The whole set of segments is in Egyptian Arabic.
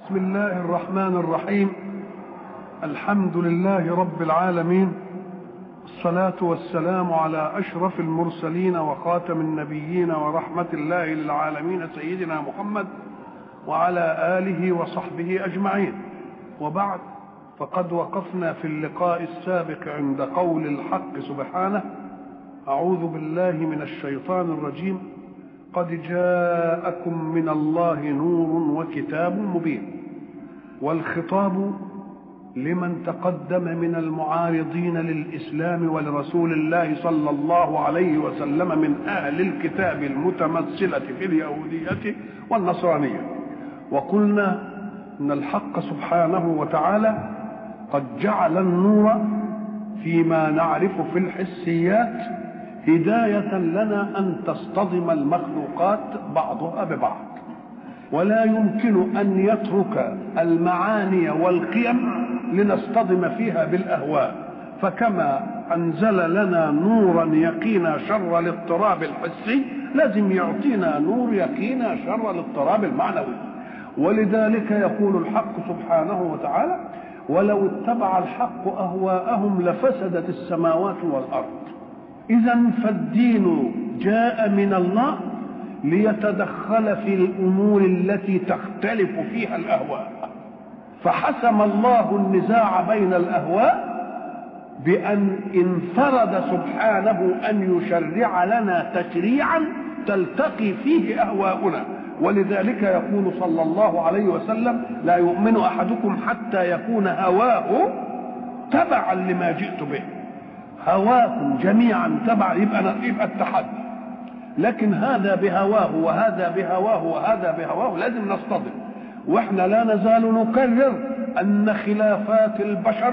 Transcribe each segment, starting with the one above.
بسم الله الرحمن الرحيم الحمد لله رب العالمين الصلاة والسلام على أشرف المرسلين وخاتم النبيين ورحمة الله للعالمين سيدنا محمد وعلى آله وصحبه أجمعين وبعد فقد وقفنا في اللقاء السابق عند قول الحق سبحانه أعوذ بالله من الشيطان الرجيم قد جاءكم من الله نور وكتاب مبين والخطاب لمن تقدم من المعارضين للاسلام ولرسول الله صلى الله عليه وسلم من اهل الكتاب المتمثله في اليهوديه والنصرانيه وقلنا ان الحق سبحانه وتعالى قد جعل النور فيما نعرف في الحسيات هدايه لنا ان تصطدم المخلوقات بعضها ببعض ولا يمكن ان يترك المعاني والقيم لنصطدم فيها بالاهواء فكما انزل لنا نورا يقينا شر الاضطراب الحسي لازم يعطينا نور يقينا شر الاضطراب المعنوي ولذلك يقول الحق سبحانه وتعالى ولو اتبع الحق اهواءهم لفسدت السماوات والارض اذا فالدين جاء من الله ليتدخل في الامور التي تختلف فيها الاهواء فحسم الله النزاع بين الاهواء بان انفرد سبحانه ان يشرع لنا تشريعا تلتقي فيه اهواؤنا ولذلك يقول صلى الله عليه وسلم لا يؤمن احدكم حتى يكون هواه تبعا لما جئت به هواكم جميعا تبع يبقى يبقى التحدي لكن هذا بهواه وهذا بهواه وهذا بهواه لازم نصطدم واحنا لا نزال نكرر ان خلافات البشر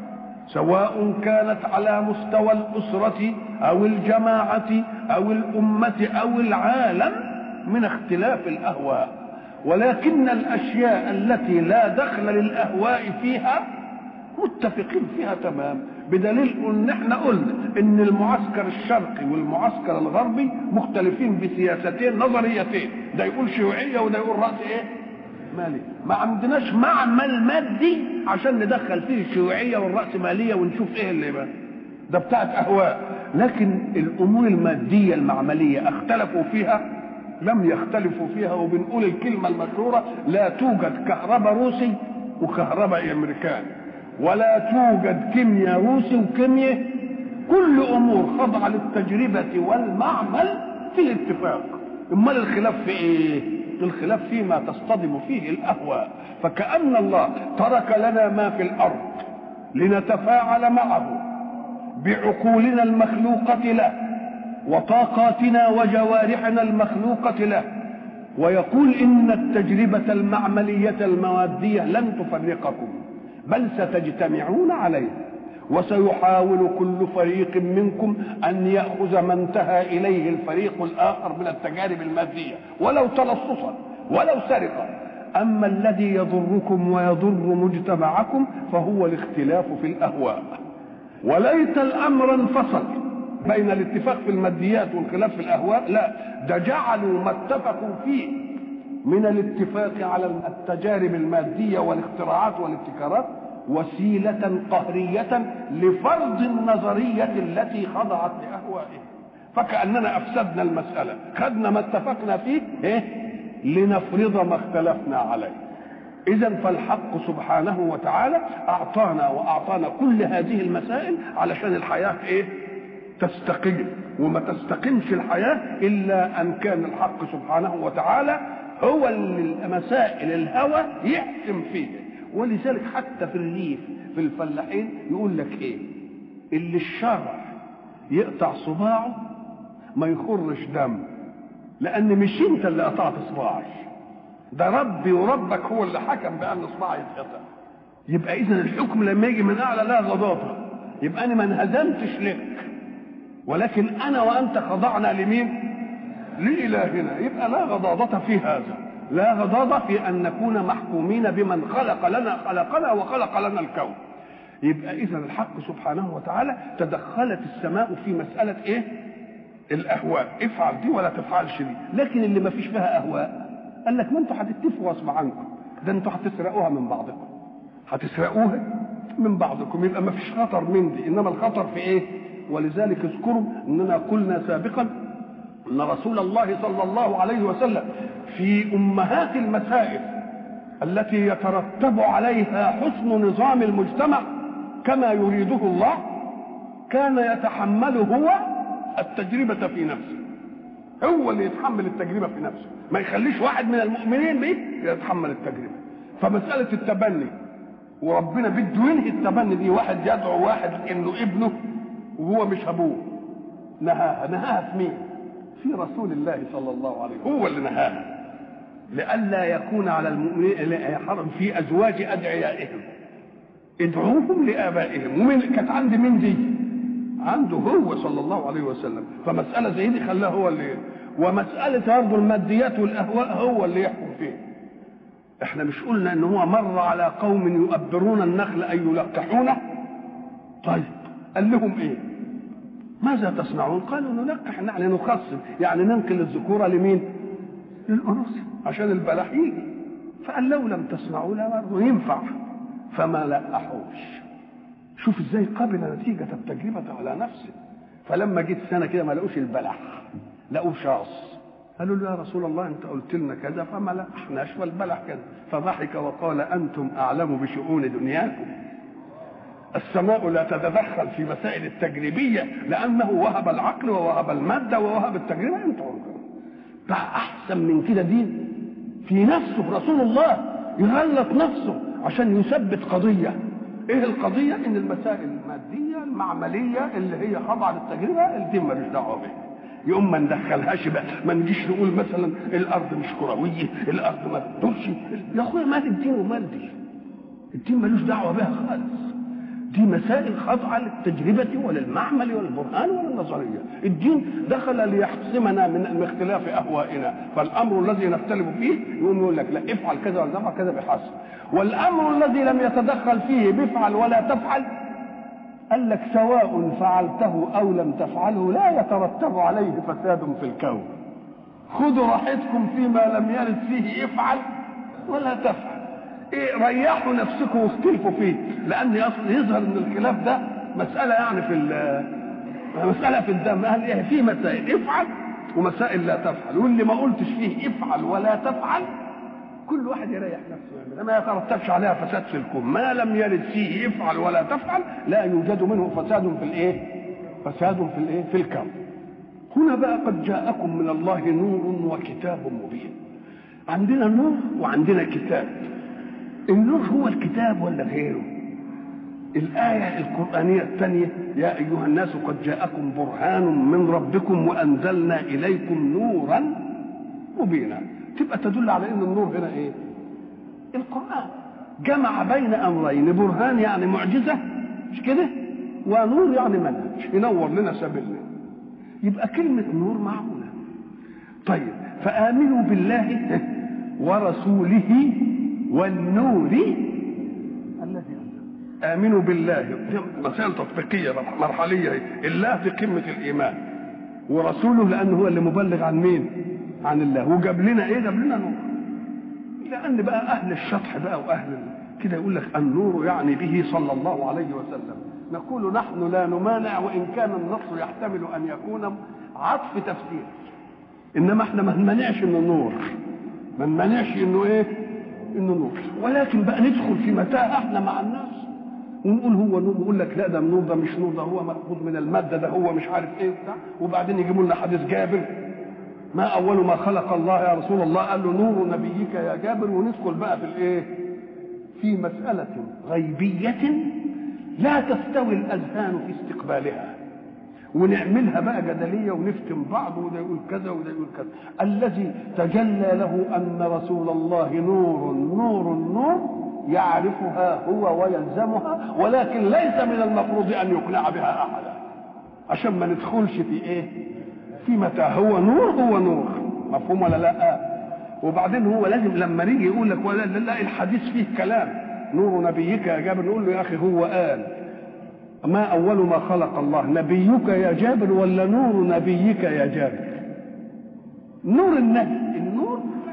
سواء كانت على مستوى الاسره او الجماعه او الامه او العالم من اختلاف الاهواء ولكن الاشياء التي لا دخل للاهواء فيها متفقين فيها تمام بدليل ان احنا قلنا ان المعسكر الشرقي والمعسكر الغربي مختلفين بسياستين نظريتين ده يقول شيوعيه وده يقول راس ايه مالي ما عندناش معمل مادي عشان ندخل فيه الشيوعيه والراسماليه ونشوف ايه اللي بقى ده بتاعت اهواء لكن الامور الماديه المعمليه اختلفوا فيها لم يختلفوا فيها وبنقول الكلمه المشهوره لا توجد كهرباء روسي وكهرباء امريكاني ولا توجد كيمياء روسي وكيمياء كل امور خاضعه للتجربه والمعمل في الاتفاق امال الخلاف في ايه الخلاف فيما تصطدم فيه الاهواء فكأن الله ترك لنا ما في الارض لنتفاعل معه بعقولنا المخلوقة له وطاقاتنا وجوارحنا المخلوقة له ويقول إن التجربة المعملية المادية لن تفرقكم بل ستجتمعون عليه وسيحاول كل فريق منكم ان ياخذ ما انتهى اليه الفريق الاخر من التجارب الماديه ولو تلصصا ولو سرقا اما الذي يضركم ويضر مجتمعكم فهو الاختلاف في الاهواء وليت الامر انفصل بين الاتفاق في الماديات والخلاف في الاهواء لا ده جعلوا ما اتفقوا فيه من الاتفاق على التجارب المادية والاختراعات والابتكارات وسيلة قهرية لفرض النظرية التي خضعت لأهوائهم فكأننا أفسدنا المسألة خدنا ما اتفقنا فيه إيه؟ لنفرض ما اختلفنا عليه إذا فالحق سبحانه وتعالى أعطانا وأعطانا كل هذه المسائل علشان الحياة إيه؟ تستقيم وما تستقيمش الحياة إلا أن كان الحق سبحانه وتعالى هو مسائل الهوى يحسم فيها ولذلك حتى في الريف في الفلاحين يقول لك ايه اللي الشرع يقطع صباعه ما يخرش دم لان مش انت اللي قطعت صباعي ده ربي وربك هو اللي حكم بان صباعي يتقطع يبقى اذا الحكم لما يجي من اعلى لا غضاضه يبقى انا ما انهزمتش لك ولكن انا وانت خضعنا لمين لإلهنا يبقى لا غضاضة في هذا لا غضاضة في أن نكون محكومين بمن خلق لنا خلقنا وخلق لنا الكون يبقى إذا الحق سبحانه وتعالى تدخلت السماء في مسألة إيه؟ الأهواء افعل دي ولا تفعلش دي لكن اللي ما فيش فيها أهواء قال لك ما انتوا هتتفقوا غصب عنكم ده انتوا هتسرقوها من بعضكم هتسرقوها من بعضكم يبقى ما فيش خطر من دي انما الخطر في ايه ولذلك اذكروا اننا قلنا سابقا ان رسول الله صلى الله عليه وسلم في امهات المسائل التي يترتب عليها حسن نظام المجتمع كما يريده الله كان يتحمل هو التجربة في نفسه هو اللي يتحمل التجربة في نفسه ما يخليش واحد من المؤمنين به يتحمل التجربة فمسألة التبني وربنا بده ينهي التبني دي واحد يدعو واحد انه ابنه وهو مش ابوه نهاها نهاها في مين في رسول الله صلى الله عليه وسلم هو اللي نهاها لئلا يكون على المؤمنين حرم في ازواج ادعيائهم ادعوهم لابائهم ومن كانت عند مين دي عنده هو صلى الله عليه وسلم فمساله زي دي خلاها هو اللي ومساله برضه الماديات والاهواء هو اللي يحكم فيها احنا مش قلنا ان هو مر على قوم يؤبرون النخل ان يلقحونه طيب قال لهم ايه ماذا تصنعون قالوا نلقح يعني نخصم يعني ننقل الذكورة لمين للأنوثة عشان البلح يجي فقال لو لم تصنعوا لا برضه ينفع فما لقحوش شوف ازاي قبل نتيجة التجربة على نفسه فلما جيت سنة كده ما لقوش البلح لقوا شاص قالوا له يا رسول الله انت قلت لنا كذا فما لقحناش والبلح كذا فضحك وقال انتم اعلم بشؤون دنياكم السماء لا تتدخل في مسائل التجريبيه لانه وهب العقل ووهب الماده ووهب التجربه انتم بقى احسن من كده دين في نفسه رسول الله يغلط نفسه عشان يثبت قضيه ايه القضيه ان المسائل الماديه المعمليه اللي هي خاضعه للتجربه الدين ملوش دعوه بها يقوم ما ندخلهاش بقى ما نجيش نقول مثلا الارض مش كرويه الارض ما بتدورش يا اخويا مال الدين ومال دي الدين ملوش دعوه بها خالص دي مسائل خاضعه للتجربه وللمعمل والبرهان وللنظريه الدين دخل ليحسمنا من اختلاف اهوائنا فالامر الذي نختلف فيه يقوم يقول لك لا افعل كذا ولا تفعل كذا بحسب والامر الذي لم يتدخل فيه بفعل ولا تفعل قال لك سواء فعلته او لم تفعله لا يترتب عليه فساد في الكون خذوا راحتكم فيما لم يرد فيه افعل ولا تفعل إيه ريحوا نفسكم واختلفوا فيه لان اصلا يظهر ان الخلاف ده مساله يعني في مساله في الدم قال ايه في مسائل افعل ومسائل لا تفعل واللي ما قلتش فيه افعل ولا تفعل كل واحد يريح نفسه يعني ما يترتبش عليها فساد في الكون ما لم يرد فيه افعل ولا تفعل لا يوجد منه فساد في الايه فساد في الايه في الكون هنا بقى قد جاءكم من الله نور وكتاب مبين عندنا نور وعندنا كتاب النور هو الكتاب ولا غيره الآية القرآنية الثانية يا أيها الناس قد جاءكم برهان من ربكم وأنزلنا إليكم نورا مبينا تبقى تدل على ان النور هنا ايه القران جمع بين امرين برهان يعني معجزه مش كده ونور يعني منهج ينور لنا سبيلنا يبقى كلمه نور معقوله طيب فامنوا بالله ورسوله والنور الذي انزل امنوا بالله مسائل تطبيقيه مرحليه الله في قمه الايمان ورسوله لانه هو اللي مبلغ عن مين عن الله وجاب لنا ايه جاب لنا نور لان بقى اهل الشطح بقى واهل كده يقول لك النور يعني به صلى الله عليه وسلم نقول نحن لا نمانع وان كان النص يحتمل ان يكون عطف تفسير انما احنا ما نمانعش انه نور ما نمانعش انه ايه انه نور ولكن بقى ندخل في متاهه احنا مع الناس ونقول هو نور يقول لك لا ده النور ده مش نور ده هو مأخوذ من الماده ده هو مش عارف ايه وبتاع وبعدين يجيبوا لنا حديث جابر ما اول ما خلق الله يا رسول الله قال له نور نبيك يا جابر وندخل بقى في الايه في مساله غيبيه لا تستوي الاذهان في استقبالها ونعملها بقى جدليه ونفتن بعض وده يقول كذا وده يقول كذا الذي تجلى له ان رسول الله نور نور نور يعرفها هو ويلزمها ولكن ليس من المفروض ان يقنع بها احدا عشان ما ندخلش في ايه في متى هو نور هو نور مفهوم ولا لا وبعدين هو لازم لما نيجي يقول لك ولا لا الحديث فيه كلام نور نبيك يا جابر نقول له يا اخي هو قال ما اول ما خلق الله نبيك يا جابر ولا نور نبيك يا جابر نور النبي النور بتاع النبي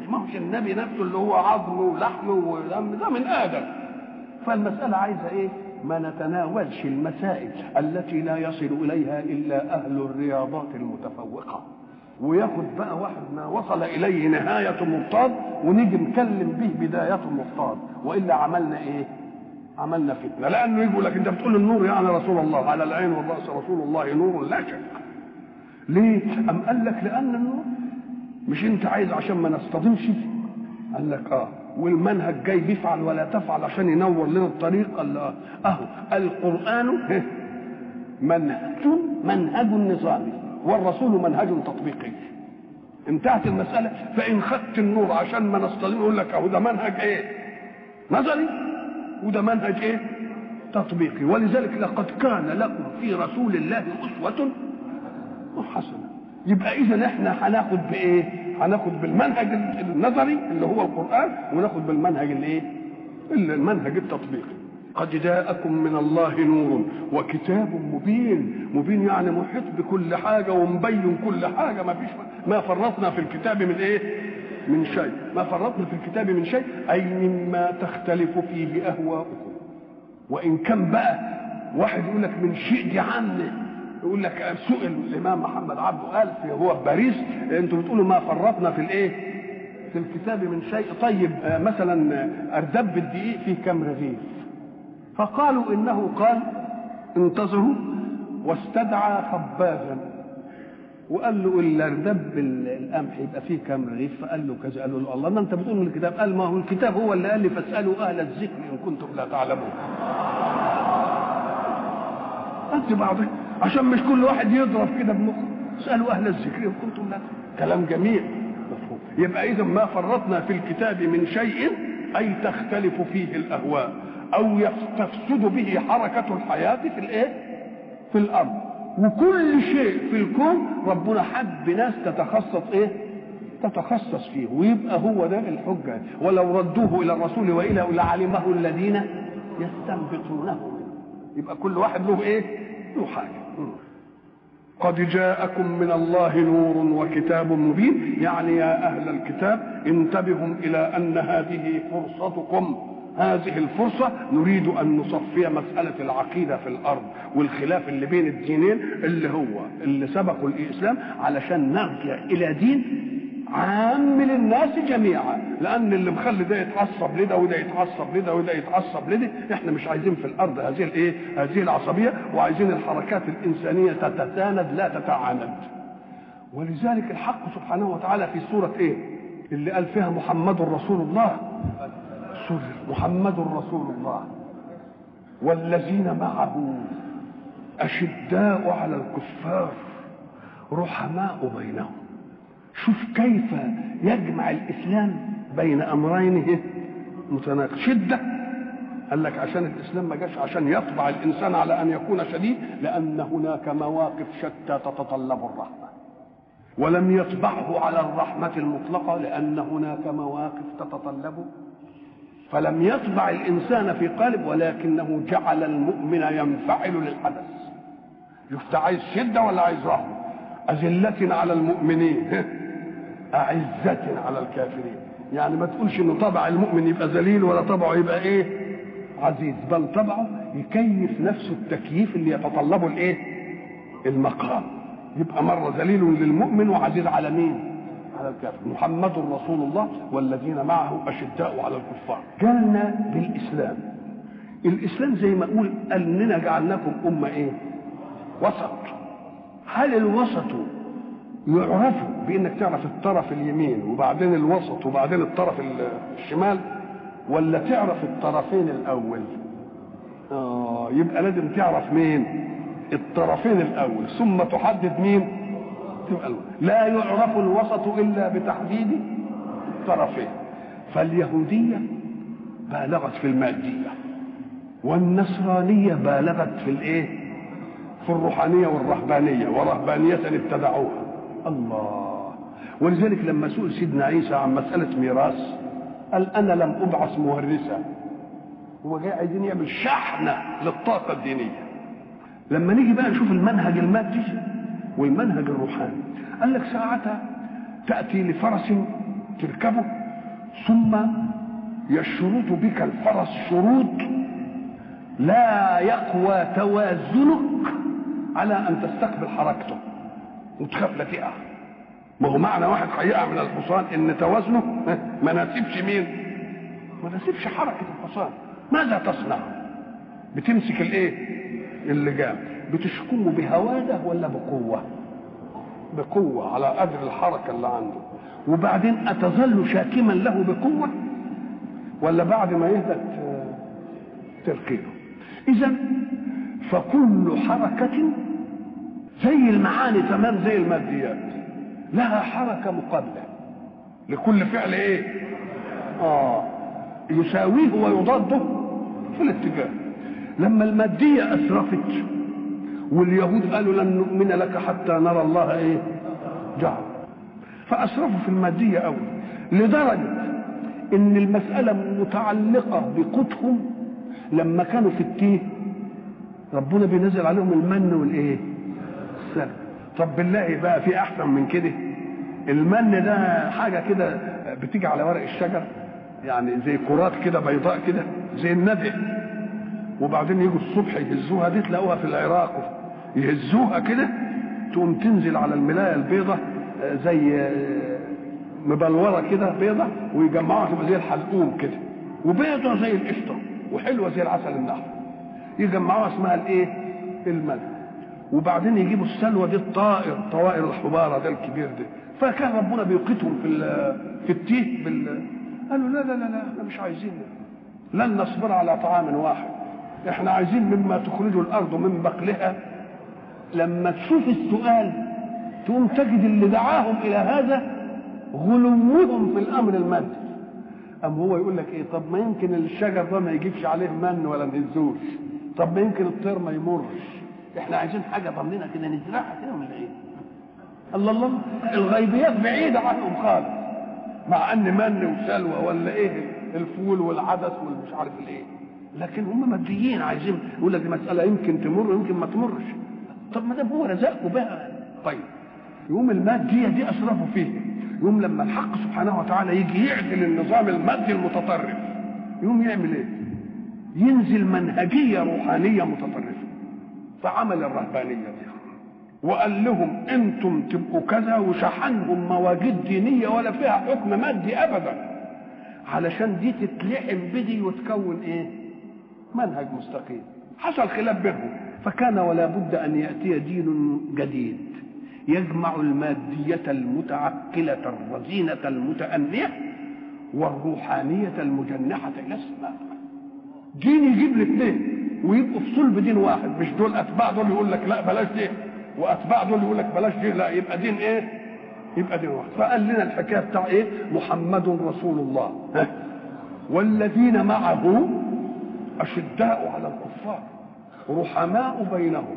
ما هوش النبي نفسه اللي هو عظم ولحم ودم ده من ادم فالمساله عايزه ايه ما نتناولش المسائل التي لا يصل اليها الا اهل الرياضات المتفوقه وياخد بقى واحد ما وصل اليه نهايه مضطاد ونيجي نكلم به بدايه مضطاد والا عملنا ايه عملنا فتنه لانه يقول لك انت بتقول النور يعني رسول الله على العين والراس رسول الله نور لا شك ليه ام قال لك لان النور مش انت عايز عشان ما نصطدمش قال لك اه والمنهج جاي بيفعل ولا تفعل عشان ينور لنا الطريق قال اه اهو القران منهج منهج نظامي والرسول منهج تطبيقي انتهت المسألة فإن خدت النور عشان ما نصطدم يقول لك أهو ده منهج إيه؟ نظري وده منهج إيه؟ تطبيقي ولذلك لقد كان لكم في رسول الله أسوة حسنة يبقى إذا إحنا هناخد بإيه؟ هناخد بالمنهج النظري اللي هو القرآن وناخد بالمنهج الإيه؟ المنهج التطبيقي قد جاءكم من الله نور وكتاب مبين مبين يعني محيط بكل حاجة ومبين كل حاجة ما فيش ما فرطنا في الكتاب من ايه من شيء ما فرطنا في الكتاب من شيء أي مما تختلف فيه أهواؤكم وإن كان بقى واحد يقول لك من شيء دي عنه يقول لك سئل الإمام محمد عبده قال في هو في باريس أنتوا بتقولوا ما فرطنا في الإيه في الكتاب من شيء طيب مثلا أردب الدقيق فيه كم رغيف فقالوا انه قال انتظروا واستدعى خبازا وقال له الاردب القمح يبقى فيه كام رغيف فقال له كذا قال له الله ما انت بتقول من الكتاب قال ما هو الكتاب هو اللي قال لي فاسالوا اهل الذكر ان كنتم لا تعلمون انت بعض عشان مش كل واحد يضرب كده بمخه اسالوا اهل الذكر ان كنتم لا كلام جميل مفهوم يبقى اذا ما فرطنا في الكتاب من شيء اي تختلف فيه الاهواء او تفسد به حركه الحياه في الايه في الارض وكل شيء في الكون ربنا حب ناس تتخصص ايه تتخصص فيه ويبقى هو ده الحجه ولو ردوه الى الرسول والى لعلمه الذين يستنبطونه يبقى كل واحد له ايه له حاجه قد جاءكم من الله نور وكتاب مبين يعني يا اهل الكتاب انتبهوا الى ان هذه فرصتكم هذه الفرصة نريد أن نصفي مسألة العقيدة في الأرض والخلاف اللي بين الدينين اللي هو اللي سبقوا الإسلام علشان نرجع إلى دين عام للناس جميعا لأن اللي مخلي ده يتعصب لده وده يتعصب لده وده يتعصب لده احنا مش عايزين في الأرض هذه الإيه هذه العصبية وعايزين الحركات الإنسانية تتساند لا تتعاند ولذلك الحق سبحانه وتعالى في سورة إيه اللي قال فيها محمد رسول الله رسول محمد رسول الله والذين معه أشداء على الكفار رحماء بينهم شوف كيف يجمع الإسلام بين أمرين متناقض شدة قال لك عشان الإسلام ما جاش عشان يطبع الإنسان على أن يكون شديد لأن هناك مواقف شتى تتطلب الرحمة ولم يطبعه على الرحمة المطلقة لأن هناك مواقف تتطلب فلم يطبع الانسان في قالب ولكنه جعل المؤمن ينفعل للحدث شفت عايز شده ولا عايز رحمه أذلة على المؤمنين أعزة على الكافرين يعني ما تقولش انه طبع المؤمن يبقى ذليل ولا طبعه يبقى ايه عزيز بل طبعه يكيف نفسه التكييف اللي يتطلبه الايه المقام يبقى مرة ذليل للمؤمن وعزيز على مين على الكافر محمد رسول الله والذين معه أشداء على الكفار جالنا بالإسلام الإسلام زي ما أقول أننا جعلناكم أمة إيه وسط هل الوسط يعرف بأنك تعرف الطرف اليمين وبعدين الوسط وبعدين الطرف الشمال ولا تعرف الطرفين الأول آه يبقى لازم تعرف مين الطرفين الأول ثم تحدد مين تبقى لا يعرف الوسط الا بتحديد الطرفين فاليهوديه بالغت في الماديه والنصرانيه بالغت في الايه في الروحانيه والرهبانيه ورهبانيه ابتدعوها الله ولذلك لما سئل سيدنا عيسى عن مساله ميراث قال انا لم ابعث مورثا هو جاي عايزين يعمل شحنه للطاقه الدينيه لما نيجي بقى نشوف المنهج المادي والمنهج الروحاني قال لك ساعتها تأتي لفرس تركبه ثم يشرط بك الفرس شروط لا يقوى توازنك على ان تستقبل حركته وتخاف لا تقع ما هو معنى واحد هيقع من الحصان ان توازنه ما ناسبش مين ما ناسبش حركه الحصان ماذا تصنع بتمسك الايه اللجام بتشكمه بهواده ولا بقوه بقوه على قدر الحركه اللي عنده وبعدين اتظل شاكما له بقوه ولا بعد ما يهدى تركيبه اذا فكل حركه زي المعاني تمام زي الماديات لها حركه مقابله لكل فعل ايه اه يساويه ويضاده في الاتجاه لما الماديه اسرفت واليهود قالوا لن نؤمن لك حتى نرى الله ايه جهر فاسرفوا في الماديه قوي لدرجه ان المساله متعلقه بقوتهم لما كانوا في التيه ربنا بينزل عليهم المن والايه السلام طب بالله بقى في احسن من كده المن ده حاجه كده بتيجي على ورق الشجر يعني زي كرات كده بيضاء كده زي الندى وبعدين يجوا الصبح يهزوها دي تلاقوها في العراق يهزوها كده تقوم تنزل على الملايه البيضة زي مبلوره كده بيضة ويجمعوها تبقى زي الحلقوم كده وبيضة زي القشطه وحلوه زي العسل النحل يجمعوها اسمها الايه الملح وبعدين يجيبوا السلوى دي الطائر طوائر الحباره ده الكبير ده فكان ربنا بيوقتهم في في التيه بال قالوا لا لا لا لا احنا مش عايزين لن نصبر على طعام واحد احنا عايزين مما تخرج الارض من بقلها لما تشوف السؤال تقوم تجد اللي دعاهم الى هذا غلوهم في الامر المادي أم هو يقول لك ايه طب ما يمكن الشجر ده ما يجيبش عليه من ولا نهزوش طب ما يمكن الطير ما يمرش احنا عايزين حاجه ضمننا كده نزرعها كده من ايه الله الله الغيبيات بعيده عنهم خالص مع ان من وسلوى ولا ايه الفول والعدس والمش عارف الايه لكن هم ماديين عايزين يقول لك دي مساله يمكن تمر ويمكن ما تمرش طب ما دام هو رزقكم بها طيب يقوم الماديه دي اسرفوا فيه يقوم لما الحق سبحانه وتعالى يجي يعدل النظام المادي المتطرف يقوم يعمل ايه ينزل منهجيه روحانيه متطرفه فعمل الرهبانيه دي وقال لهم انتم تبقوا كذا وشحنهم مواجيد دينيه ولا فيها حكم مادي ابدا علشان دي تتلحم بدي وتكون ايه منهج مستقيم حصل خلاف بينهم فكان ولا بد ان ياتي دين جديد يجمع الماديه المتعقله الرزينه المتانيه والروحانيه المجنحه الى السماء دين يجيب الاثنين ويبقوا في صلب دين واحد مش دول اتباع دول يقول لك لا بلاش دي واتباع دول يقول لك بلاش دي لا يبقى دين ايه يبقى دين واحد فقال لنا الحكايه بتاع ايه محمد رسول الله ها؟ والذين معه اشداء على الكفار رحماء بينهم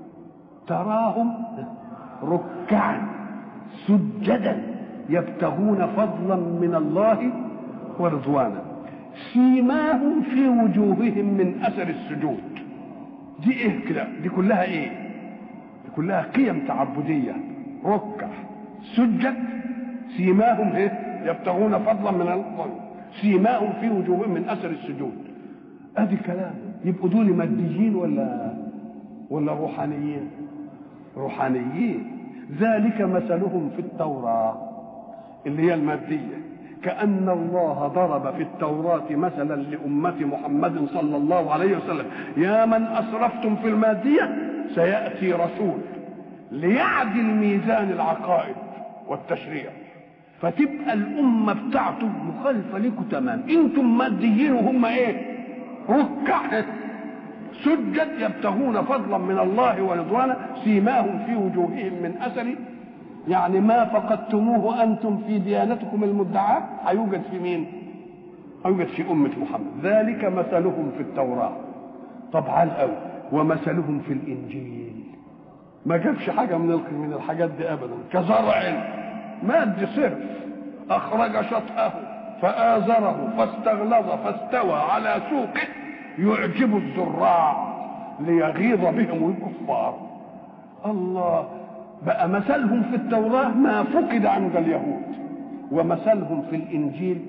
تراهم ركعا سجدا يبتغون فضلا من الله ورضوانا سيماهم في وجوههم من اثر السجود دي ايه كده دي كلها ايه دي كلها قيم تعبديه ركع سجد سيماهم ايه يبتغون فضلا من الله سيماهم في وجوههم من اثر السجود ادي كلام يبقوا دول ماديين ولا ولا روحانيين روحانيين ذلك مثلهم في التوراه اللي هي الماديه كأن الله ضرب في التوراة مثلا لأمة محمد صلى الله عليه وسلم يا من أسرفتم في المادية سيأتي رسول ليعدل ميزان العقائد والتشريع فتبقى الأمة بتاعته مخالفة لكم تمام أنتم ماديين وهم إيه ركع سجد يبتغون فضلا من الله ورضوانا سيماهم في وجوههم من أثر يعني ما فقدتموه انتم في ديانتكم المدعاه هيوجد في مين؟ هيوجد في امه محمد ذلك مثلهم في التوراه طبعا قوي ومثلهم في الانجيل ما جابش حاجه من من الحاجات دي ابدا كزرع ماد صرف اخرج شطاه فآزره فاستغلظ فاستوى على سوقه يعجب الزراع ليغيظ بهم الكفار الله بقى مثلهم في التوراة ما فقد عند اليهود ومثلهم في الإنجيل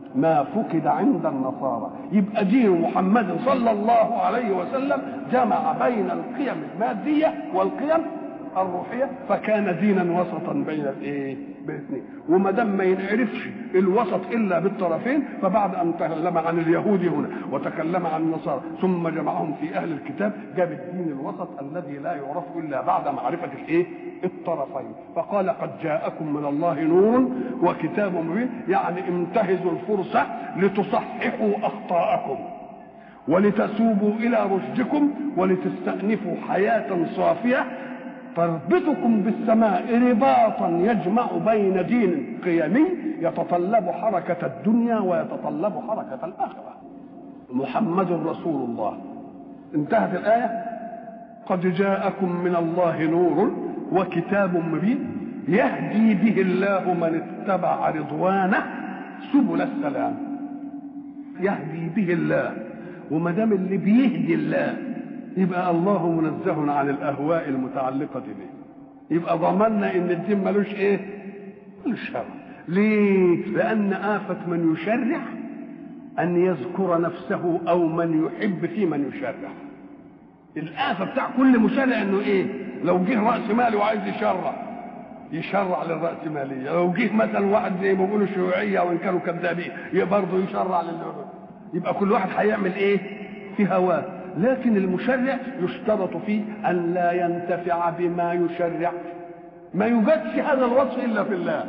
ما فقد عند النصارى يبقى دين محمد صلى الله عليه وسلم جمع بين القيم المادية والقيم الروحية فكان دينا وسطا بين الايه؟ بين الاثنين وما دام ما ينعرفش الوسط الا بالطرفين فبعد ان تكلم عن اليهود هنا وتكلم عن النصارى ثم جمعهم في اهل الكتاب جاب الدين الوسط الذي لا يعرف الا بعد معرفه الايه؟ الطرفين فقال قد جاءكم من الله نور وكتاب مبين يعني انتهزوا الفرصه لتصححوا اخطاءكم ولتسوبوا الى رشدكم ولتستانفوا حياه صافيه تربطكم بالسماء رباطا يجمع بين دين قيمي يتطلب حركة الدنيا ويتطلب حركة الآخرة محمد رسول الله انتهت الآية قد جاءكم من الله نور وكتاب مبين يهدي به الله من اتبع رضوانه سبل السلام يهدي به الله وما دام اللي بيهدي الله يبقى الله منزه عن الاهواء المتعلقه به يبقى ضمننا ان الدين ملوش ايه ملوش هوى ليه لان آفة من يشرع ان يذكر نفسه او من يحب في من يشرع الآفة بتاع كل مشرع انه ايه لو جه رأس مالي وعايز يشرع يشرع للرأس مالية لو جه مثلا واحد زي ما بيقولوا شيوعية وان كانوا كذابين برضه يشرع لل يبقى كل واحد هيعمل ايه في هواه لكن المشرع يشترط فيه ان لا ينتفع بما يشرع ما يوجدش هذا الوصف الا في الله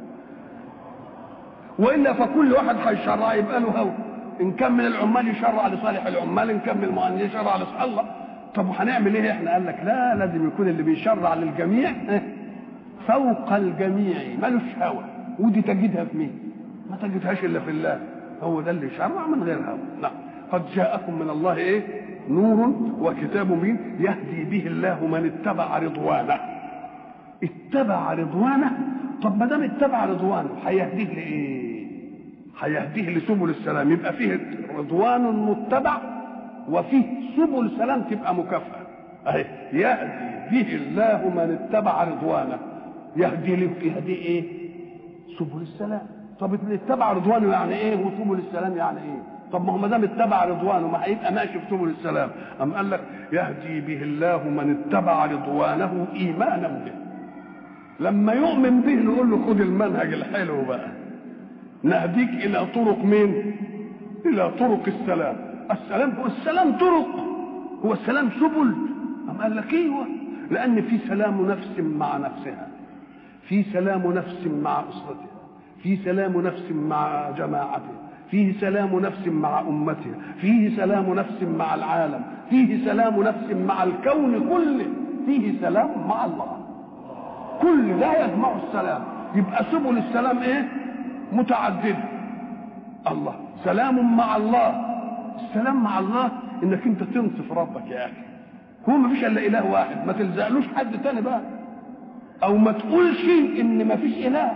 والا فكل واحد هيشرع يبقى له هوى ان كان من العمال يشرع لصالح العمال ان كان من المؤمنين يشرع لصالح الله طب وهنعمل ايه احنا قال لك لا لازم يكون اللي بيشرع للجميع فوق الجميع ملوش هوى ودي تجدها في مين ما تجدهاش الا في الله هو ده اللي يشرع من غير هوى نعم قد جاءكم من الله ايه نور وكتاب مبين يهدي به الله من اتبع رضوانه اتبع رضوانه طب ما دام اتبع رضوانه هيهديه لايه هيهديه لسبل السلام يبقى فيه رضوان متبع وفيه سبل سلام تبقى مكافأة اهي يهدي به الله من اتبع رضوانه يهدي له يهدي ايه سبل السلام طب اللي اتبع رضوانه يعني ايه وسبل السلام يعني ايه طب ما هو ما دام اتبع رضوانه ما هيبقى ماشي في سبل السلام أم قال لك يهدي به الله من اتبع رضوانه ايمانا به لما يؤمن به نقول له خد المنهج الحلو بقى نهديك الى طرق مين الى طرق السلام السلام هو السلام طرق هو السلام سبل أم قال لك ايوه لان في سلام نفس مع نفسها في سلام نفس مع اسرتها في سلام نفس مع جماعتها فيه سلام نفس مع امتها فيه سلام نفس مع العالم فيه سلام نفس مع الكون كله فيه سلام مع الله كل ده يجمع السلام يبقى سبل السلام ايه متعدده الله سلام مع الله السلام مع الله انك انت تنصف ربك يا اخي هو ما فيش الا اله واحد ما تلزقلوش حد تاني بقى او ما تقولش ان ما فيش اله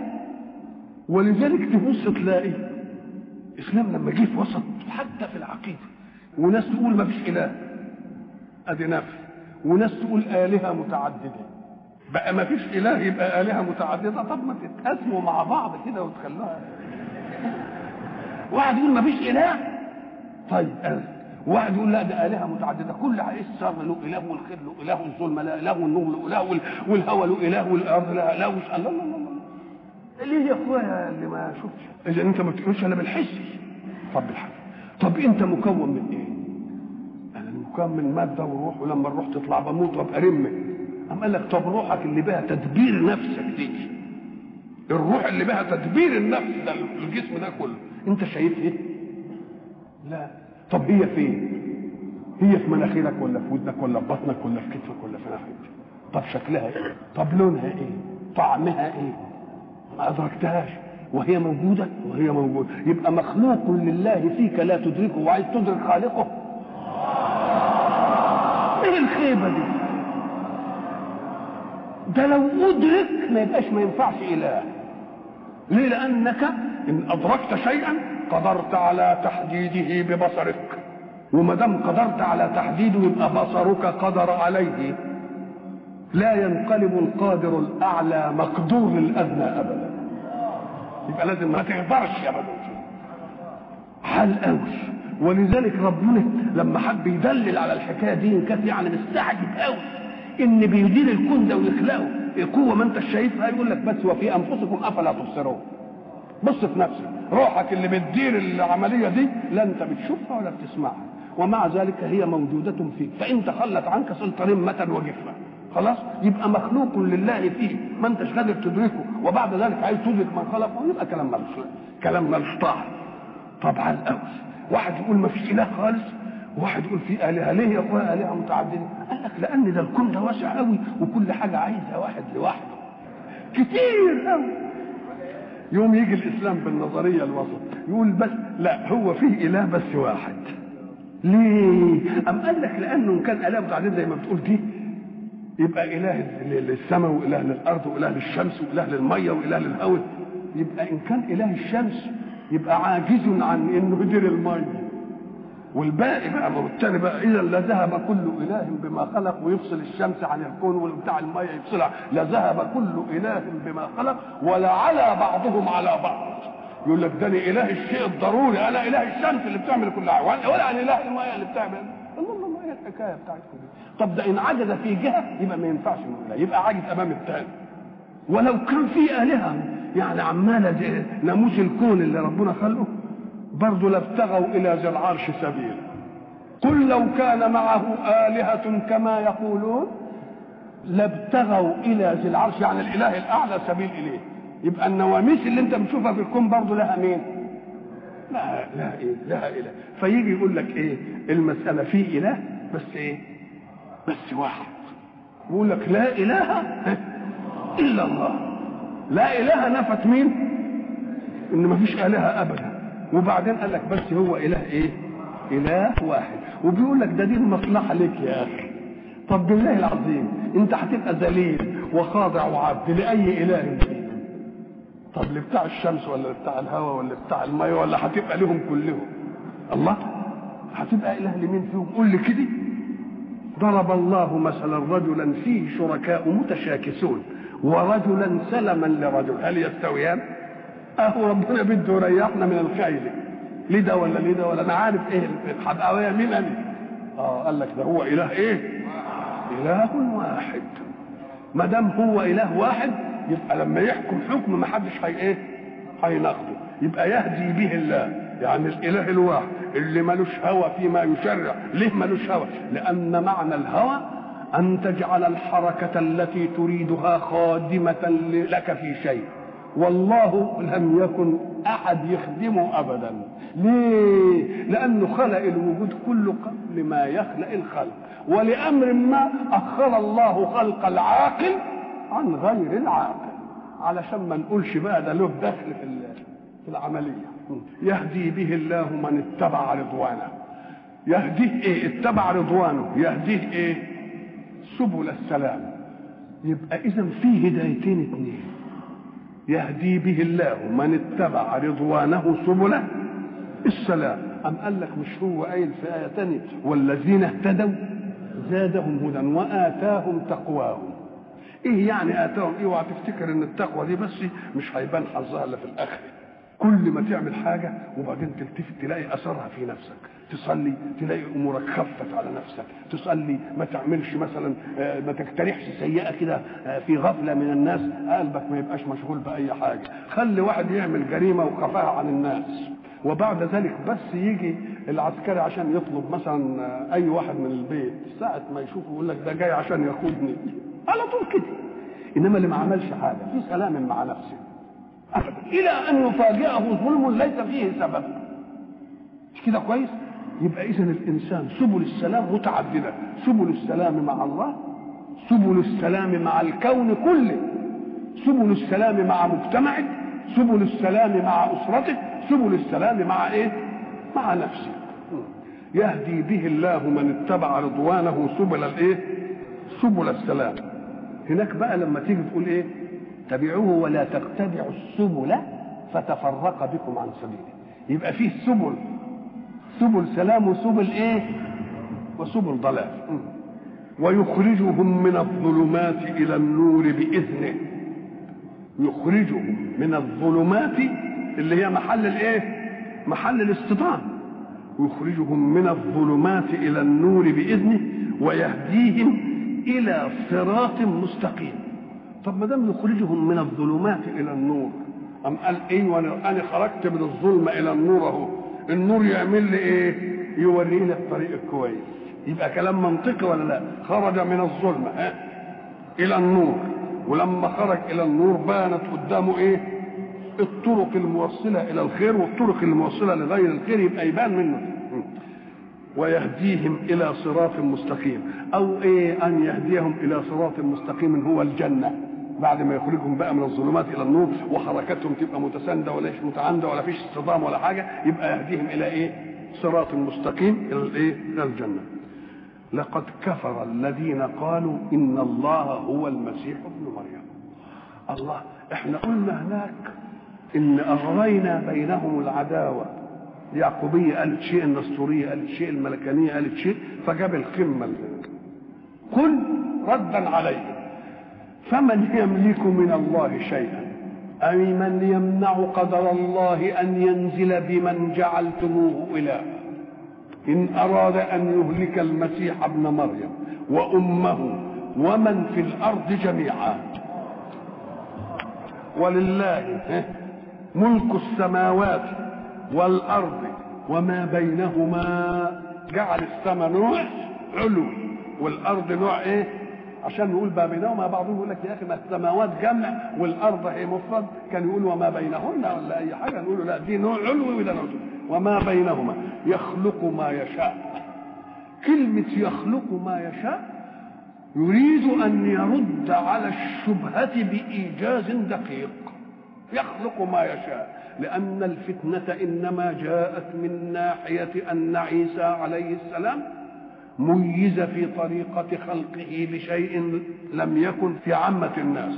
ولذلك تبص تلاقي الاسلام لما جه في وسط حتى في العقيده وناس تقول ما فيش اله ادي نفي وناس تقول الهه متعدده بقى ما فيش اله يبقى الهه متعدده طب ما تتقاسموا مع بعض كده وتخلوها واحد يقول ما فيش اله طيب أه. واحد يقول لا ده الهه متعدده كل الشر له اله والخير له اله والظلم له اله والنور له اله والهوى له اله والارض لها اله لا لا لا ليه يا اخويا اللي ما شفتش اذا انت ما بتقولش الا بالحس طب بالحس طب انت مكون من ايه انا مكون من ماده وروح ولما الروح تطلع بموت وابقى رمه أم قال لك طب روحك اللي بها تدبير نفسك دي الروح اللي بها تدبير النفس ده الجسم ده كله انت شايف ايه لا طب هي فين هي في مناخيرك ولا في ودنك ولا في بطنك ولا في كتفك ولا في ناحيتك طب شكلها ايه طب لونها ايه طعمها ايه ما ادركتهاش وهي موجودة وهي موجودة يبقى مخلوق لله فيك لا تدركه وعايز تدرك خالقه ايه الخيبة دي ده لو أدرك ما يبقاش ما ينفعش إله ليه لأنك إن أدركت شيئا قدرت على تحديده ببصرك وما دام قدرت على تحديده يبقى بصرك قدر عليه لا ينقلب القادر الأعلى مقدور للأدنى أبدا يبقى لازم ما تقدرش أبدا حال قوي ولذلك ربنا لما حب يدلل على الحكايه دي كانت يعني مستعجب قوي ان بيدير الكون ده ويخلقه قوه ما انت شايفها يقول لك بس وفي انفسكم افلا تبصرون بص في نفسك روحك اللي بتدير العمليه دي لا انت بتشوفها ولا بتسمعها ومع ذلك هي موجوده فيك فان تخلت عنك صرت رمه وجفه خلاص يبقى مخلوق لله فيه ما انتش قادر تدركه وبعد ذلك عايز تدرك من خلقه يبقى كلام ملوش كلام ملوش طاعه طبعا قوي واحد يقول ما فيش اله خالص وواحد يقول في الهه ليه يا اخويا الهه متعدده قال لك لان ده الكون ده واسع قوي وكل حاجه عايزه واحد لوحده كتير قوي يوم يجي الاسلام بالنظريه الوسط يقول بس لا هو فيه اله بس واحد ليه ام قال لك لانه ان كان اله متعدده زي ما بتقول دي يبقى اله للسماء واله للارض واله للشمس واله للميه واله للهواء يبقى ان كان اله الشمس يبقى عاجز عن انه يدير الميه والباقي بقى والتاني بقى اذا لذهب كل اله بما خلق ويفصل الشمس عن الكون وبتاع الميه يفصلها لذهب كل اله بما خلق ولعلى بعضهم على بعض يقول لك ده اله الشيء الضروري انا اله الشمس اللي بتعمل كل حاجه ولا انا اله الميه اللي بتعمل الله الله ايه الحكايه بتاعتكم دي طب ده ان عجز في جهه يبقى ما ينفعش من يبقى عاجز امام الثاني ولو كان في الهه يعني عماله ناموس الكون اللي ربنا خلقه برضه لابتغوا الى ذي العرش سبيلا قل لو كان معه آلهة كما يقولون لابتغوا إلى ذي العرش يعني الإله الأعلى سبيل إليه يبقى النواميس اللي أنت بتشوفها في الكون برضه لها مين؟ لا لا إيه لها إله فيجي يقول لك إيه المسألة في إله بس إيه؟ بس واحد يقول لك لا إله إلا الله لا إله نفت مين؟ إن ما فيش آلهة أبدا وبعدين قال لك بس هو اله ايه اله واحد وبيقول لك ده دي المصلحه ليك يا اخي طب بالله العظيم انت هتبقى ذليل وخاضع وعبد لاي اله فيه طب لبتاع الشمس ولا لبتاع الهواء ولا بتاع الميه ولا هتبقى لهم كلهم الله هتبقى اله لمين فيهم قول لي كده ضرب الله مثلا رجلا فيه شركاء متشاكسون ورجلا سلما لرجل هل يستويان اهو ربنا بده يريحنا من الخيل ليه ده ولا ليه ده ولا انا عارف ايه الحبقاويه مين انا اه قال لك ده هو اله ايه اله واحد ما دام هو اله واحد يبقى لما يحكم حكم ما حدش هي ايه هيناقضه يبقى يهدي به الله يعني الاله الواحد اللي ملوش هوى فيما يشرع ليه ملوش هوى لان معنى الهوى ان تجعل الحركه التي تريدها خادمه لك في شيء والله لم يكن احد يخدمه ابدا ليه لانه خلق الوجود كله قبل ما يخلق الخلق ولامر ما اخر الله خلق العاقل عن غير العاقل علشان ما نقولش بقى ده له دخل في في العمليه يهدي به الله من اتبع رضوانه يهديه ايه اتبع رضوانه يهديه ايه سبل السلام يبقى اذا في هدايتين اثنين يهدي به الله من اتبع رضوانه سبل السلام أم قال لك مش هو قايل في آية تانية والذين اهتدوا زادهم هدى وآتاهم تقواهم ايه يعني اتاهم ايه اوعى تفتكر ان التقوى دي بس مش هيبان حظها الا في الاخره كل ما تعمل حاجه وبعدين تلتفت تلاقي اثرها في نفسك تصلي تلاقي امورك خفت على نفسك تصلي ما تعملش مثلا ما تقترحش سيئه كده في غفله من الناس قلبك ما يبقاش مشغول باي حاجه خلي واحد يعمل جريمه وخفاها عن الناس وبعد ذلك بس يجي العسكري عشان يطلب مثلا اي واحد من البيت ساعه ما يشوفه يقول لك ده جاي عشان ياخدني على طول كده انما اللي ما عملش حاجه في سلام مع نفسه ابدا الى ان يفاجئه ظلم ليس فيه سبب مش كده كويس يبقى اذا الانسان سبل السلام متعدده سبل السلام مع الله سبل السلام مع الكون كله سبل السلام مع مجتمعه سبل السلام مع اسرته سبل السلام مع ايه مع نفسه يهدي به الله من اتبع رضوانه سبل الايه سبل السلام هناك بقى لما تيجي تقول ايه تبعوه ولا تتبعوا السبل فتفرق بكم عن سبيله يبقى فيه سبل سبل سلام وسبل ايه وسبل ضلال ويخرجهم من الظلمات الى النور باذنه يخرجهم من الظلمات اللي هي محل الايه محل الاصطدام ويخرجهم من الظلمات الى النور باذنه ويهديهم الى صراط مستقيم طب ما دام يخرجهم من الظلمات الى النور أم قال ايه وانا انا خرجت من الظلمه الى النور اهو النور يعمل لي ايه يوريني الطريق الكويس يبقى كلام منطقي ولا لا خرج من الظلمه ها الى النور ولما خرج الى النور بانت قدامه ايه الطرق الموصله الى الخير والطرق الموصله لغير الخير يبقى يبان منه ويهديهم الى صراط مستقيم او ايه ان يهديهم الى صراط مستقيم هو الجنه بعد ما يخرجهم بقى من الظلمات الى النور وحركتهم تبقى متسانده ولا متعانده ولا فيش اصطدام ولا حاجه يبقى يهديهم الى ايه؟ صراط مستقيم الى الايه؟ الى الجنه. لقد كفر الذين قالوا ان الله هو المسيح ابن مريم. الله احنا قلنا هناك ان اغرينا بينهم العداوه اليعقوبيه قالت شيء النسطوريه قالت شيء الملكانيه قالت شيء فجاب القمه قل ردا عليهم فمن يملك من الله شيئا أي من يمنع قدر الله أن ينزل بمن جعلتموه إله إن أراد أن يهلك المسيح ابن مريم وأمه ومن في الأرض جميعا ولله ملك السماوات والأرض وما بينهما جعل السماء نوع علوي والأرض نوع إيه عشان نقول ما بينهما بعضهم يقول لك يا اخي ما السماوات جمع والارض هي مفرد كان يقول وما بينهن ولا اي حاجه نقول لا دي نوع علوي وده نوع وما بينهما يخلق ما يشاء كلمة يخلق ما يشاء يريد أن يرد على الشبهة بإيجاز دقيق يخلق ما يشاء لأن الفتنة إنما جاءت من ناحية أن عيسى عليه السلام ميز في طريقة خلقه لشيء لم يكن في عامة الناس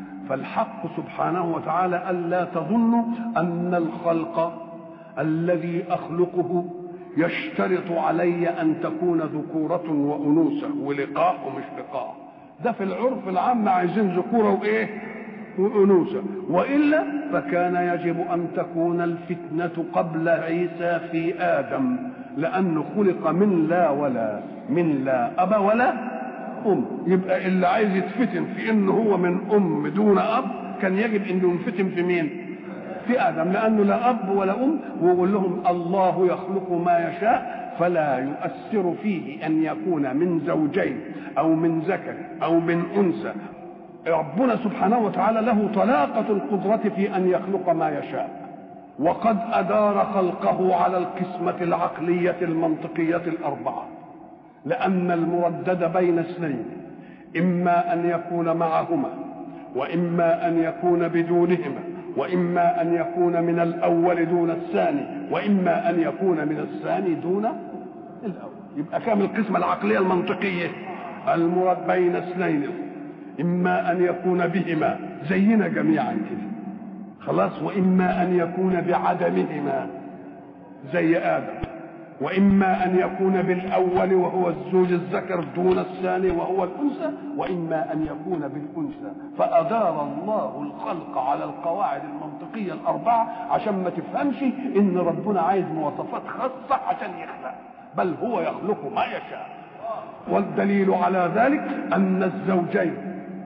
فالحق سبحانه وتعالى ألا تظنوا أن الخلق الذي أخلقه يشترط علي أن تكون ذكورة وأنوثة ولقاء ومش لقاء ده في العرف العام عايزين ذكورة وإيه وأنوثة وإلا فكان يجب أن تكون الفتنة قبل عيسى في آدم لأنه خلق من لا ولا من لا أب ولا أم يبقى اللي عايز يتفتن في إنه هو من أم دون أب كان يجب إنه ينفتن في مين؟ في آدم لأنه لا أب ولا أم ويقول لهم الله يخلق ما يشاء فلا يؤثر فيه أن يكون من زوجين أو من ذكر أو من أنثى ربنا سبحانه وتعالى له طلاقة القدرة في أن يخلق ما يشاء وقد أدار خلقه على القسمة العقلية المنطقية الأربعة لأن المردد بين اثنين إما أن يكون معهما وإما أن يكون بدونهما وإما أن يكون من الأول دون الثاني وإما أن يكون من الثاني دون الأول يبقى كام القسمة العقلية المنطقية المراد بين اثنين إما أن يكون بهما زينا جميعا كده خلاص وإما أن يكون بعدمهما زي آدم وإما أن يكون بالأول وهو الزوج الذكر دون الثاني وهو الأنثى وإما أن يكون بالأنثى فأدار الله الخلق على القواعد المنطقية الأربعة عشان ما تفهمش إن ربنا عايز مواصفات خاصة عشان يخلق بل هو يخلق ما يشاء والدليل على ذلك أن الزوجين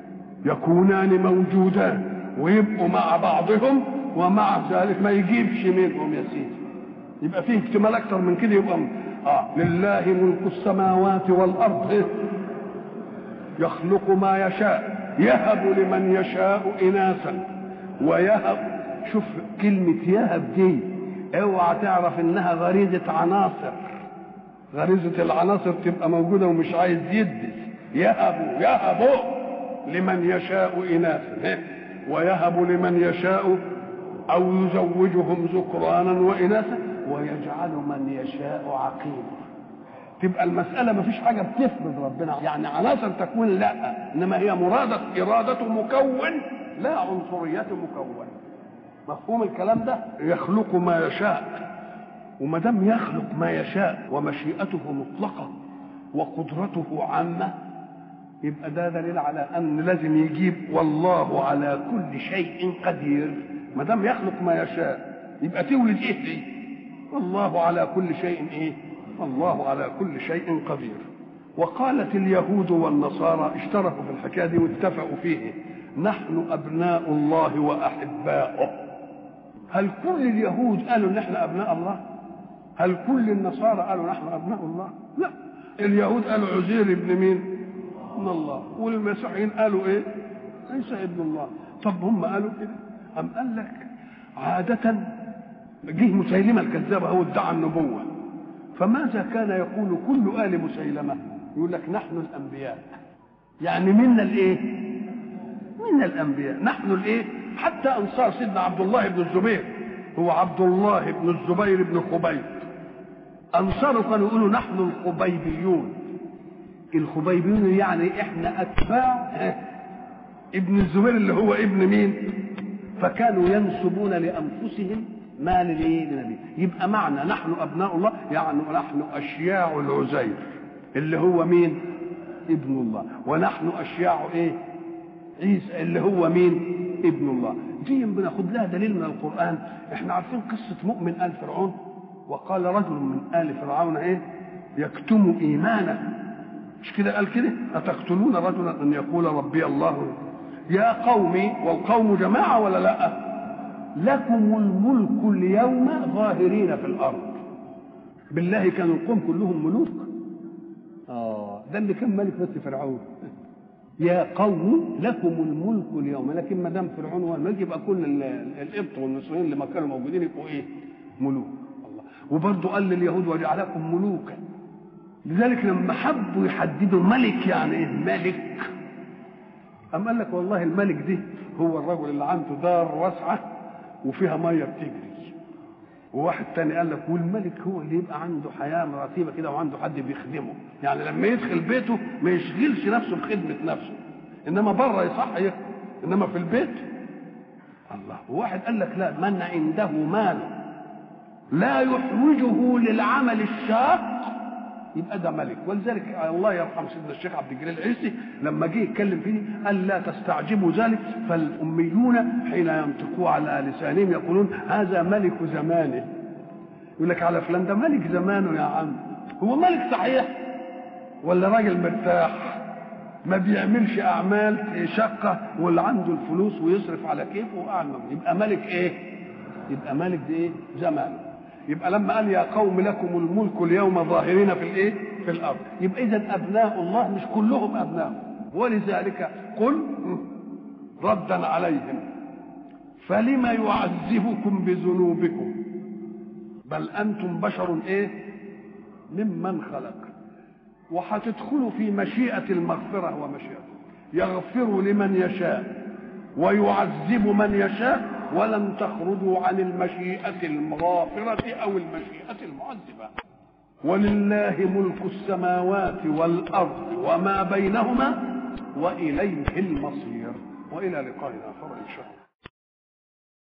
يكونان موجودان ويبقوا مع بعضهم ومع ذلك ما يجيبش منهم يا سيدي يبقى فيه احتمال اكتر من كده يبقى اه لله ملك السماوات والارض يخلق ما يشاء يهب لمن يشاء اناثا ويهب شوف كلمة يهب دي اوعى تعرف انها غريزة عناصر غريزة العناصر تبقى موجودة ومش عايز يدي يهب يهب لمن يشاء اناثا ويهب لمن يشاء او يزوجهم ذكرانا واناثا ويجعل من يشاء عقيما تبقى المسألة ما فيش حاجة بتفرض ربنا يعني عناصر تكون لا إنما هي مرادة إرادة مكون لا عنصرية مكون مفهوم الكلام ده يخلق ما يشاء وما دام يخلق ما يشاء ومشيئته مطلقة وقدرته عامة يبقى ده دليل على أن لازم يجيب والله على كل شيء قدير ما دام يخلق ما يشاء يبقى تولد إيه دي؟ والله على كل شيء ايه الله على كل شيء قدير وقالت اليهود والنصارى اشتركوا في الحكايه دي واتفقوا فيه نحن ابناء الله واحباؤه هل كل اليهود قالوا ان احنا ابناء الله هل كل النصارى قالوا نحن ابناء الله لا اليهود قالوا عزير ابن مين ابن الله والمسيحيين قالوا ايه عيسى ابن الله طب هم قالوا كده ام قال لك عاده جه مسيلمه الكذاب هو ادعى النبوه فماذا كان يقول كل ال مسيلمه يقول لك نحن الانبياء يعني منا الايه منا الانبياء نحن الايه حتى انصار سيدنا عبد الله بن الزبير هو عبد الله بن الزبير بن خبيب انصاره كانوا يقولوا نحن الخبيبيون الخبيبيون يعني احنا اتباع ابن الزبير اللي هو ابن مين فكانوا ينسبون لانفسهم ما للنبي يبقى معنى نحن ابناء الله يعني نحن اشياع العزير اللي هو مين ابن الله ونحن اشياع ايه عيسى اللي هو مين ابن الله دي بناخد لها دليل من القران احنا عارفين قصه مؤمن ال فرعون وقال رجل من ال فرعون ايه يكتم ايمانه مش كده قال كده اتقتلون رجلا ان يقول ربي الله يا قومي والقوم جماعه ولا لا لكم الملك اليوم ظاهرين في الارض بالله كانوا القوم كلهم ملوك اه ده اللي كان ملك بس فرعون يا قوم لكم الملك اليوم لكن ما دام فرعون هو الملك يبقى كل القبط والمصريين اللي ما كانوا موجودين يبقوا ايه؟ ملوك الله وبرضه قال لليهود وجعلكم ملوكا لذلك لما حبوا يحددوا ملك يعني ايه ملك أم قال لك والله الملك دي هو الرجل اللي عنده دار واسعة وفيها مية بتجري وواحد تاني قال لك والملك هو اللي يبقى عنده حياة رتيبة كده وعنده حد بيخدمه يعني لما يدخل بيته ما يشغلش نفسه بخدمة نفسه إنما بره يصح يخدم إنما في البيت الله وواحد قال لك لا من عنده مال لا يحوجه للعمل الشاق يبقى ده ملك ولذلك الله يرحم سيدنا الشيخ عبد الجليل العيسي لما جه يتكلم فيه قال لا تستعجبوا ذلك فالاميون حين ينطقوا على لسانهم يقولون هذا ملك زمانه يقول لك على فلان ده ملك زمانه يا عم هو ملك صحيح ولا راجل مرتاح ما بيعملش اعمال شقه واللي عنده الفلوس ويصرف على كيفه وقاعد يبقى ملك ايه يبقى ملك ده ايه زمانه يبقى لما قال يا قوم لكم الملك اليوم ظاهرين في الايه في الارض يبقى اذا ابناء الله مش كلهم ابناء ولذلك قل ردا عليهم فلم يعذبكم بذنوبكم بل انتم بشر ايه ممن خلق وهتدخلوا في مشيئه المغفره ومشيئته يغفر لمن يشاء ويعذب من يشاء ولن تخرجوا عن المشيئة المغافرة أو المشيئة المعذبة ولله ملك السماوات والأرض وما بينهما وإليه المصير وإلى لقاء آخر إن شاء الله